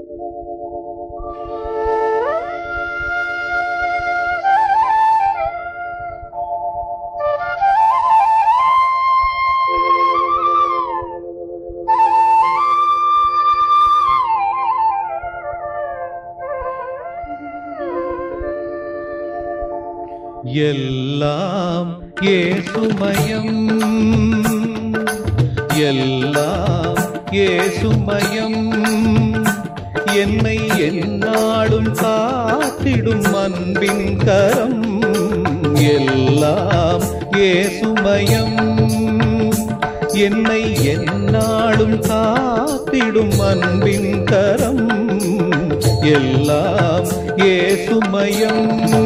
எல்லாம் ஏசுமயம் எல்லாம் ஏசுமயம் என்னை எந்நாளும் காத்திடும் அன்பின் கரம் எல்லாம் ஏசுமயம் என்னை எந்நாளும் காத்திடும் அன்பின் கரம் எல்லாம் ஏசுமயம்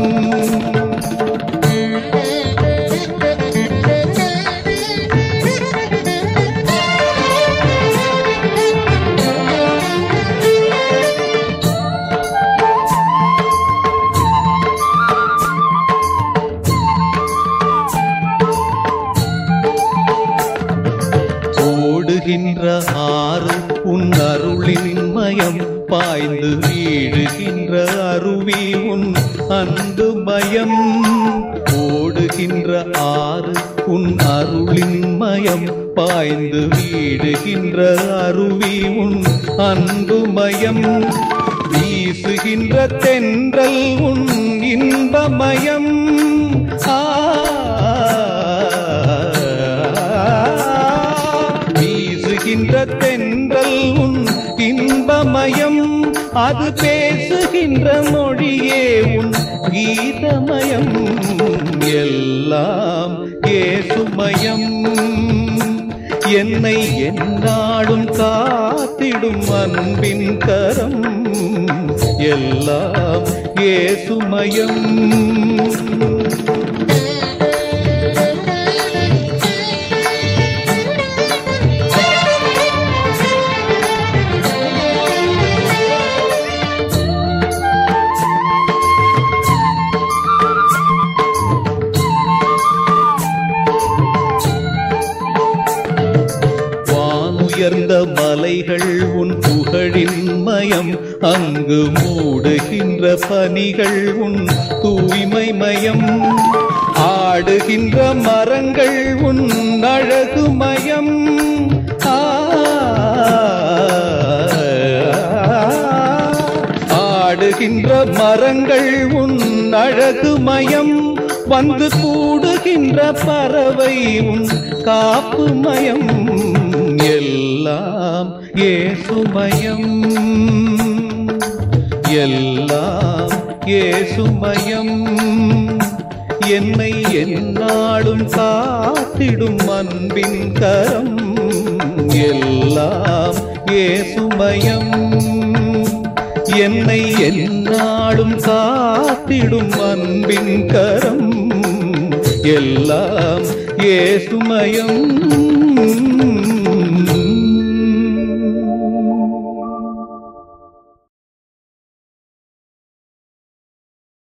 ஓடுகின்ற ஆறு உன் அருளின் மயம் பாய்ந்து வீழுகின்ற அருவி உன் அன்பு மயம் ஓடுகின்ற ஆறு உன் அருளின் மயம் பாய்ந்து வீழுகின்ற அருவி உன் அன்பு மயம் வீசுகின்ற தென்றல் உன் இன்பமயம் ஆ வீசுகின்ற தென்றல் உன் இன்பமயம் அது பேசுகின்ற மொழியே உன் கீதமயம் எல்லாம் ஏசுமயம் என்னை எந்நாளும் காத்திடும் அன்பின் கரம் எல்லாம் ஏசுமயம் வானுயர்ந்த மலைகள் உன் புகழின் மயம் அங்கு மூடுகின்ற பனிகள் உன் தூய்மை மயம் ஆடுகின்ற மரங்கள் உன் அழகு மயம் ஆ ஆடுகின்ற மரங்கள் உன் அழகு மயம் வந்து கூடுகின்ற பறவை உன் காப்பு மயம் எல்லாம் ஏசுமயம் எல்லாம் ஏசுமயம் என்னை எந்நாளும் காத்திடும் அன்பின் கரம் எல்லாம் ஏசுமயம் என்னை எந்நாளும் காத்திடும் அன்பின் கரம் எல்லாம் ஏசுமயம்